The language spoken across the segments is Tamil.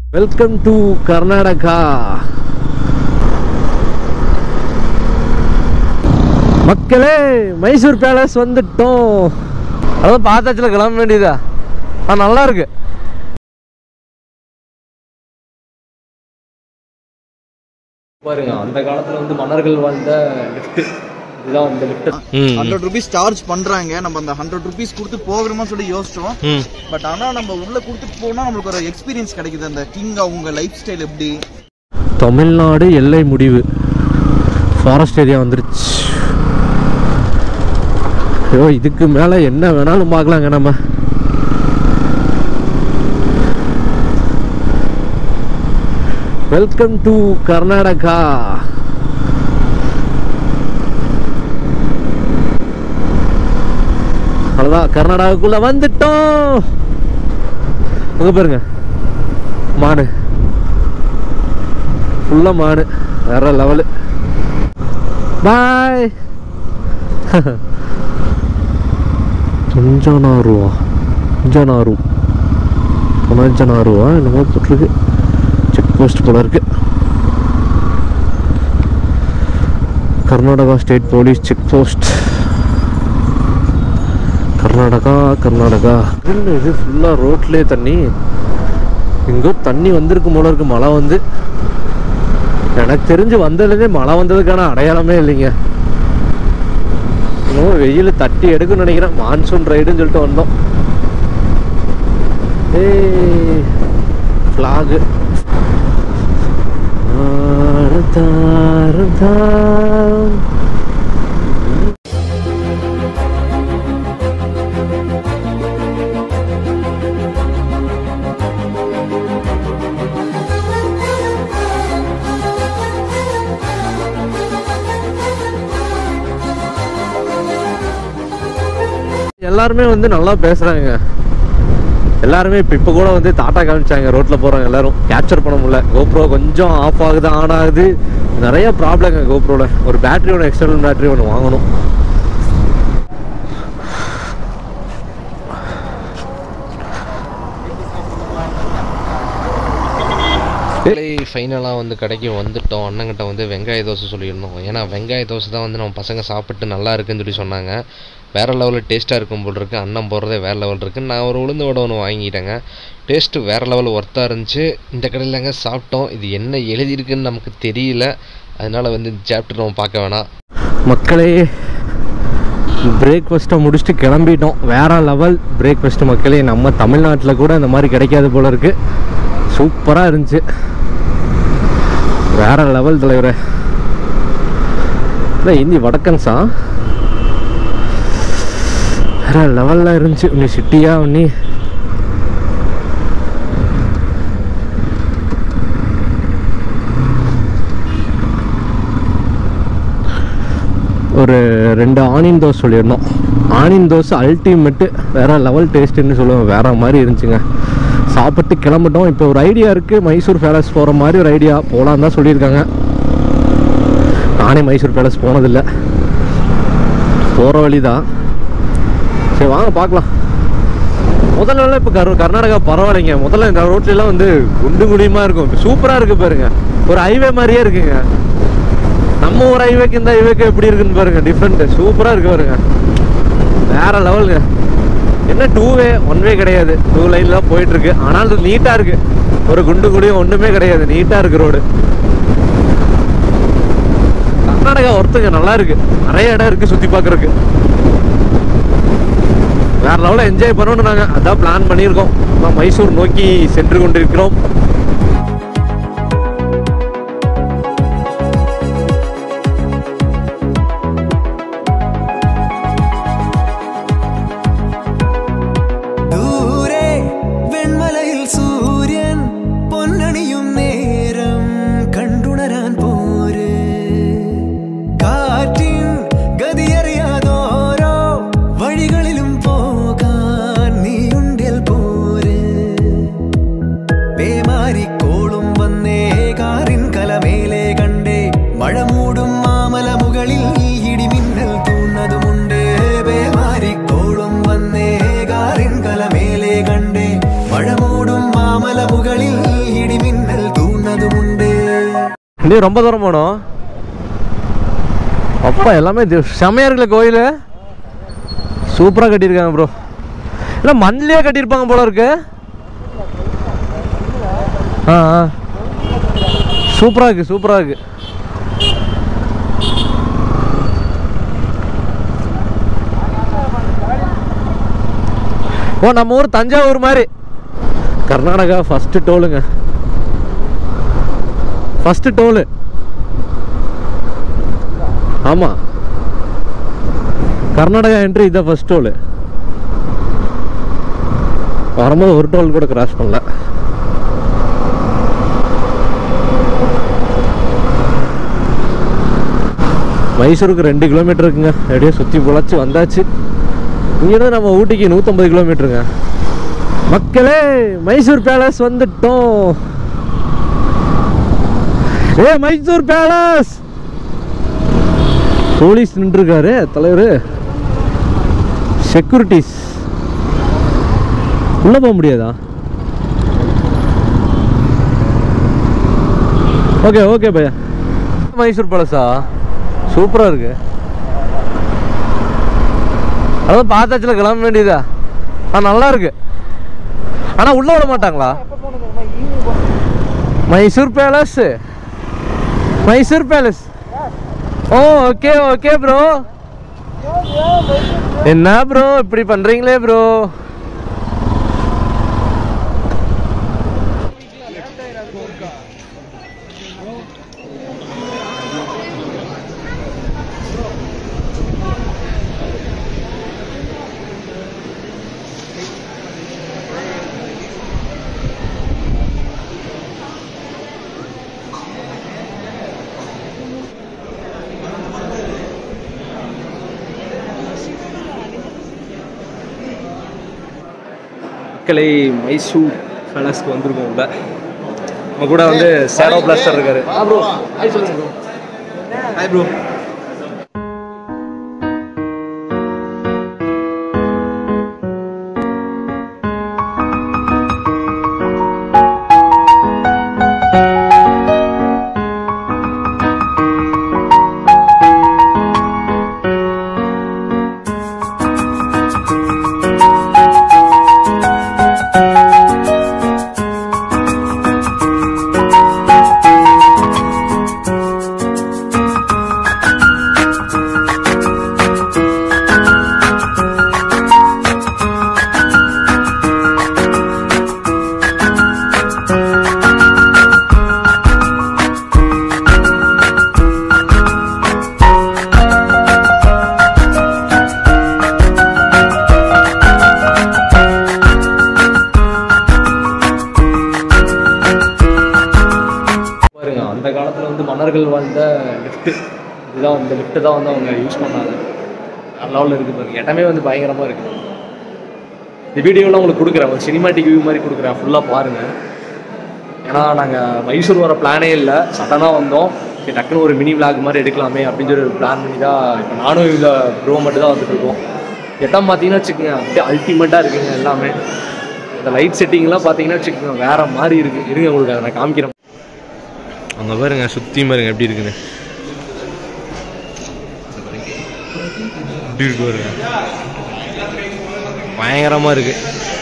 வெல்கம் டு கர்நாடகா மக்களே மைசூர் பேலஸ் வந்துட்டோம் அதான் பார்த்தாச்சுல கிளம்ப வேண்டியதா ஆ நல்லா இருக்கு பாருங்க அந்த காலத்துல வந்து மன்னர்கள் வாழ்ந்த லிஃப்ட் இதுதான் இந்த லிஃப்ட் ஹண்ட்ரட் ருபீஸ் சார்ஜ் பண்றாங்க நம்ம அந்த ஹண்ட்ரட் ருபீஸ் கொடுத்து போகணுமா சொல்லி யோசிச்சோம் ம் பட் ஆனா நம்ம உள்ள கொடுத்துட்டு போனா நம்மளுக்கு ஒரு எக்ஸ்பீரியன்ஸ் கிடைக்குது அந்த கிங் அவங்க லைஃப் ஸ்டைல் எப்படி தமிழ்நாடு எல்லை முடிவு ஃபாரஸ்ட் ஏரியா வந்துருச்சு ஐயோ இதுக்கு மேலே என்ன வேணாலும் பார்க்கலாங்க நம்ம வெல்கம் டு கர்நாடகா அவ்வளோதான் கர்நாடகாவுக்குள்ள வந்துட்டோம் அங்கே பாருங்க மாடு ஃபுல்லாக மாடு வேற லெவலு பாய் துஞ்சனாருவா துஞ்சனாரு புனஞ்சனாருவா என்னமோ போட்டிருக்கு செக் போஸ்ட் போல இருக்கு Karnataka state police check post Karnataka Karnataka என்ன இது ஃபுல்லாக ரோட்லேயே தண்ணி எங்கோ தண்ணி வந்திருக்கு போல இருக்கு மழை வந்து எனக்கு தெரிஞ்சு வந்ததுலேருந்தே மழை வந்ததுக்கான அடையாளமே இல்லைங்க இன்னும் வெயில் தட்டி எடுக்குன்னு நினைக்கிறேன் மான்சூன் ரைடுன்னு சொல்லிட்டு வந்தோம் ஏய் ஃப்ளாகு எல்லாருமே வந்து நல்லா பேசுறாங்க எல்லாருமே இப்போ இப்போ கூட வந்து டாட்டா காமிச்சாங்க ரோட்டில் போகிறவங்க எல்லாரும் கேப்சர் பண்ண முடியல கோப்ரோ கொஞ்சம் ஆஃப் ஆகுது ஆன் ஆகுது நிறைய ப்ராப்ளங்க கோப்ரோவில் ஒரு பேட்டரி ஒன்று எக்ஸ்டர்னல் பேட்டரி ஒன்று வாங்கணும் ஃபைனலாக வந்து கடைக்கு வந்துட்டோம் அண்ணங்கிட்ட வந்து வெங்காய தோசை சொல்லியிருந்தோம் ஏன்னா வெங்காய தோசை தான் வந்து நம்ம பசங்க சாப்பிட்டு நல்லா இருக்குன்னு சொல்லி சொன்னாங்க வேறு லெவலில் டேஸ்ட்டாக இருக்கும் போல் இருக்குது அண்ணன் போடுறதே வேறு லெவல் இருக்குது நான் ஒரு உளுந்து வடை ஒன்று வாங்கிட்டேங்க டேஸ்ட்டு வேறு லெவல் ஒர்த்தாக இருந்துச்சு இந்த கடையிலங்க சாப்பிட்டோம் இது என்ன எழுதியிருக்குன்னு நமக்கு தெரியல அதனால் வந்து இந்த சாப்டர் நம்ம பார்க்க வேணாம் மக்களே பிரேக்ஃபாஸ்ட்டை முடிச்சுட்டு கிளம்பிட்டோம் வேற லெவல் பிரேக்ஃபாஸ்ட் மக்களே நம்ம தமிழ்நாட்டில் கூட இந்த மாதிரி கிடைக்காது போல இருக்கு சூப்பராக இருந்துச்சு வேற லெவல் தலைவரே இல்லை இந்தி வடக்கன்ஸா வேற லெவலில் இருந்துச்சு நீ சிட்டியா நீ ஒரு ரெண்டு ஆனியன் தோசை சொல்லியிருந்தோம் ஆனியன் தோசை அல்டிமேட்டு வேற லெவல் டேஸ்ட்டுன்னு சொல்லுவேன் வேற மாதிரி இருந்துச்சுங்க சாப்பிட்டு கிளம்பிட்டோம் இப்போ ஒரு ஐடியா இருக்குது மைசூர் பேலஸ் போகிற மாதிரி ஒரு ஐடியா போகலான்னு தான் சொல்லியிருக்காங்க நானே மைசூர் பேலஸ் போனதில்லை போகிற வழி தான் சரி வாங்க பார்க்கலாம் முதல்ல எல்லாம் இப்போ கர் கர்நாடகா பரவாயில்லைங்க முதல்ல இந்த ரோட்லலாம் வந்து குண்டு குழியுமா இருக்கும் இப்போ சூப்பராக இருக்குது பாருங்க ஒரு ஹைவே மாதிரியே இருக்குங்க நம்ம ஒரு ஹைவேக்கு இந்த ஹைவேக்கு எப்படி இருக்குன்னு பாருங்க டிஃப்ரெண்ட் சூப்பராக இருக்கு பாருங்க வேற லெவலுங்க என்ன டூ வே ஒன் வே கிடையாது டூ லைன்ல தான் போயிட்டு இருக்கு ஆனால் இது நீட்டா இருக்கு ஒரு குண்டு குடியும் ஒண்ணுமே கிடையாது நீட்டா இருக்கு ரோடு கர்நாடகா ஒருத்தங்க நல்லா இருக்கு நிறைய இடம் இருக்கு சுத்தி பார்க்கறதுக்கு வேற லெவலில் என்ஜாய் பண்ணணும் நாங்க அதான் பிளான் பண்ணியிருக்கோம் நான் மைசூர் நோக்கி சென்று கொண்டிருக்கிறோம் ദൂരെ വെൺമലയിൽ സൂര്യൻ പൊന്നണിയും നേരം കണ്ടുണരാൻ പോര് കാറ്റിൻ ഗതിയറിയാതോരോ വഴികളിലും പോകാൻ നീയുണ്ടിൽ പോര് പേമാ ஏய் ரொம்ப தூரம் போகணும் அப்பா எல்லாமே இது செமையா இருக்குல்ல கோயில் சூப்பராக கட்டியிருக்காங்க ப்ரோ இல்லை மண்ணிலே கட்டியிருப்பாங்க போல இருக்கு ஆ ஆ சூப்பராக இருக்கு சூப்பராக இருக்கு ஓ நம்ம ஊர் தஞ்சாவூர் மாதிரி கர்நாடகா ஃபஸ்ட்டு டோலுங்க ஃபஸ்ட்டு டோலு ஆமாம் கர்நாடகா என்ட்ரி இதான் ஃபஸ்ட் டோலு வரும்போது ஒரு டோல் கூட கிராஸ் பண்ணல மைசூருக்கு ரெண்டு கிலோமீட்டர் இருக்குங்க அப்படியே சுற்றி பொழைச்சி வந்தாச்சு இங்கேருந்து நம்ம ஊட்டிக்கு நூற்றம்பது கிலோமீட்டருங்க மக்களே மைசூர் பேலஸ் வந்துட்டோம் ஏ மைசூர் பேலஸ் போலீஸ் நின்றுருக்காரு தலைவர் செக்யூரிட்டிஸ் உள்ள போக முடியாதா ஓகே ஓகே பையா மைசூர் பேலஸா சூப்பராக இருக்கு அதான் பார்த்தாச்சுல கிளம்ப வேண்டியதா ஆ நல்லா இருக்கு ஆனால் உள்ள விட மாட்டாங்களா Mysore palace Mysore palace oh okay okay bro என்ன ப்ரோ இப்படி பண்றீங்களே ப்ரோ மக்களை மைசூர் பேலஸ்க்கு வந்திருக்கோம் உள்ள நம்ம கூட வந்து சேரோ பிளாஸ்டர் இருக்காரு ப்ரோ ஹாய் சொல்லுங்க ப்ரோ ஹாய் ப்ரோ பாருங்க அந்த காலத்தில் வந்து மன்னர்கள் வாழ்ந்த லிஃப்ட்டு இதுதான் இந்த லிஃப்ட்டு தான் வந்து அவங்க யூஸ் பண்ணாங்க வேறு லெவலில் இருக்குது பாருங்க இடமே வந்து பயங்கரமாக இருக்குது இந்த வீடியோலாம் உங்களுக்கு கொடுக்குறேன் ஒரு சினிமாட்டிக் வியூ மாதிரி கொடுக்குறேன் ஃபுல்லாக பாருங்கள் ஏன்னா நாங்கள் மைசூர் வர பிளானே இல்லை சடனாக வந்தோம் சரி டக்குன்னு ஒரு மினி vlog மாதிரி எடுக்கலாமே அப்படின்னு சொல்லி ஒரு பிளான் பண்ணி தான் இப்போ நானும் இதில் ப்ரோ மட்டும் தான் வந்துட்டு இருக்கோம் இடம் பார்த்தீங்கன்னா வச்சுக்கோங்க அப்படியே அல்டிமேட்டாக இருக்குங்க எல்லாமே இந்த லைட் செட்டிங்லாம் பார்த்தீங்கன்னா வச்சுக்கோங்க வேற மாதிரி இருக்குது இருங்க உங்களுக்கு அதை நான் காமிக்கிறேன் அங்கே பாருங்க சுற்றி பாருங்க எப்படி இருக்குன்னு எப்படி இருக்கு பாருங்க பயங்கரமாக இருக்கு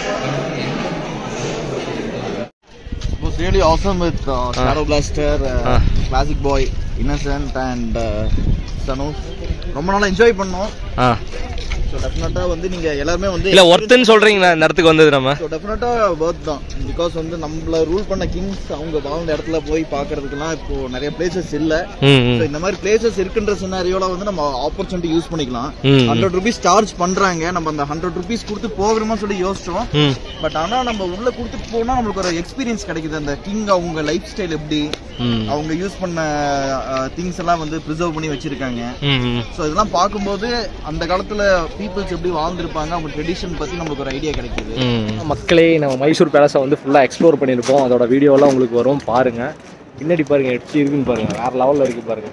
It was really awesome with uh, Shadow Blaster, uh, Ah. Classic Boy, Innocent and uh, Sanus. ரொம்ப நாளா என்ஜாய் பண்ணோம் ஆ ஸோ டெஃபினட்டாக வந்து நீங்க எல்லாருமே வந்து இல்லை ஒர்த்துன்னு சொல்கிறீங்களா இந்த இடத்துக்கு வந்தது நம்ம ஸோ டெஃபினட்டாக ஒர்த் தான் பிகாஸ் வந்து நம்மள ரூல் பண்ண கிங்ஸ் அவங்க வாழ்ந்த இடத்துல போய் பார்க்கறதுக்குலாம் இப்போ நிறைய பிளேசஸ் இல்லை ம் ஸோ ம் இந்த மாதிரி பிளேசஸ் இருக்குன்ற சினாரியோல வந்து நம்ம ஆப்பர்ச்சுனிட்டி யூஸ் பண்ணிக்கலாம் ம். ஹண்ட்ரட் ருபீஸ் சார்ஜ் பண்றாங்க நம்ம அந்த ஹண்ட்ரட் ருபீஸ் கொடுத்து போகணுமா சொல்லி யோசிச்சோம் ம் பட் ஆனா நம்ம உள்ள கொடுத்துட்டு போனா நம்மளுக்கு ஒரு எக்ஸ்பீரியன்ஸ் கிடைக்குது அந்த கிங் அவங்க லைஃப் ஸ்டைல் எப்படி ம் அவங்க யூஸ் பண்ண திங்ஸ் எல்லாம் வந்து ப்ரிசர்வ் பண்ணி வச்சிருக்காங்க ம் ம் ஸோ இதெல்லாம் பார்க்கும்போது அந்த காலத்துல பீப்புள்ஸ் எப்படி வாழ்ந்திருப்பாங்க அவங்க ட்ரெடிஷன் பத்தி நம்மளுக்கு ஒரு ஐடியா கிடைக்குது மக்களே நம்ம மைசூர் பேலஸை வந்து ஃபுல்லாக எக்ஸ்ப்ளோர் பண்ணியிருப்போம் அதோட வீடியோலாம் உங்களுக்கு வரும் பாருங்க பின்னாடி பாருங்க எப்படி இருக்குன்னு பாருங்க வேற லெவலில் இருக்கு பாருங்க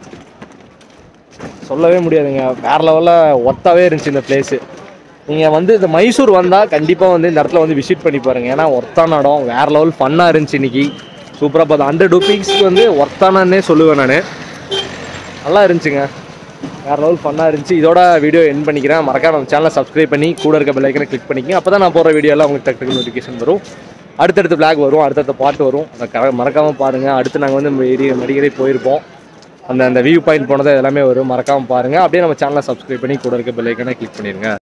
சொல்லவே முடியாதுங்க வேற லெவலில் ஒத்தாவே இருந்துச்சு இந்த பிளேஸு நீங்கள் வந்து இந்த மைசூர் வந்தால் கண்டிப்பாக வந்து இந்த இடத்துல வந்து விசிட் பண்ணி பாருங்க ஏன்னா ஒர்த்தான இடம் வேற லெவல் ஃபன்னாக இருந்துச்சு இன்னைக்கு சூப்பராக பார்த்தா ஹண்ட்ரட் ருபீஸ்க்கு வந்து ஒர்த்தானே சொல்லுவேன் நான் நல்லா இருந்துச்சுங்க வேறு லெவல் ஃபன்னாக இருந்துச்சு இதோட வீடியோ என் பண்ணிக்கிறேன் மறக்காம நம்ம சேனலை சப்ஸ்கிரைப் பண்ணி கூட இருக்க பெல்லைக்கனை கிளிக் பண்ணிக்கங்க அப்போ தான் நான் போகிற வீடியோ எல்லாம் உங்களுக்கு டக்கு நோட்டிஃபிகேஷன் வரும் அடுத்தடுத்து பிளாக் வரும் அடுத்தடுத்த பாட்டு வரும் அதை க மறக்காமல் பாருங்கள் அடுத்து நாங்கள் வந்து மெடி மெடிக்கரை போயிருப்போம் அந்த அந்த வியூ பாயிண்ட் போனது எல்லாமே வரும் மறக்காமல் பாருங்கள் அப்படியே நம்ம சேனலை சப்ஸ்கிரைப் பண்ணி கூட இருக்க பெல்லைக்கனை கிளிக் பண்ணிடுங்க